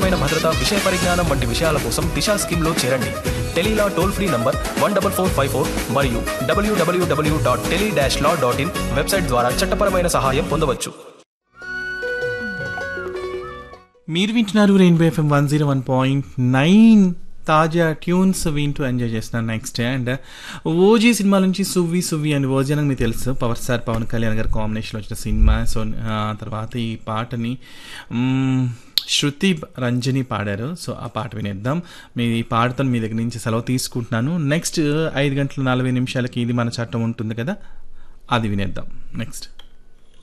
చట్టపరమైన భద్రత విషయ పరిజ్ఞానం వంటి విషయాల కోసం దిశా స్కీమ్లో చేరండి tele law toll free number one double four five four మరియు డబ్ల్యూడబ్ల్యూడబ్ల్యూ dot tele dash law dot in website ద్వారా చట్టపరమైన సహాయం పొందవచ్చు మీరు వింటున్నారు rainbow FM one zero one point nine తాజా ట్యూన్స్ వింటూ ఎంజాయ్ చేస్తున్నాను నెక్స్ట్ అండ్ ఓజీ సినిమా నుంచి సువ్వి సువ్వి అని ఓజీ అని మీకు తెలుసు పవర్ స్టార్ పవన్ కళ్యాణ్ గారి కాంబినేషన్ వచ్చిన సినిమా సో ఆ తర్వాత ఈ పాటని మ్మ్, శృతి రంజని పాడారు సో ఆ పాట వినేద్దాం మీ ఈ పాటతో మీ దగ్గర నుంచి సెలవు తీసుకుంటున్నాను నెక్స్ట్ ఐదు గంటల నలభై నిమిషాలకి ఇది మన చట్టం ఉంటుంది కదా అది వినేద్దాం నెక్స్ట్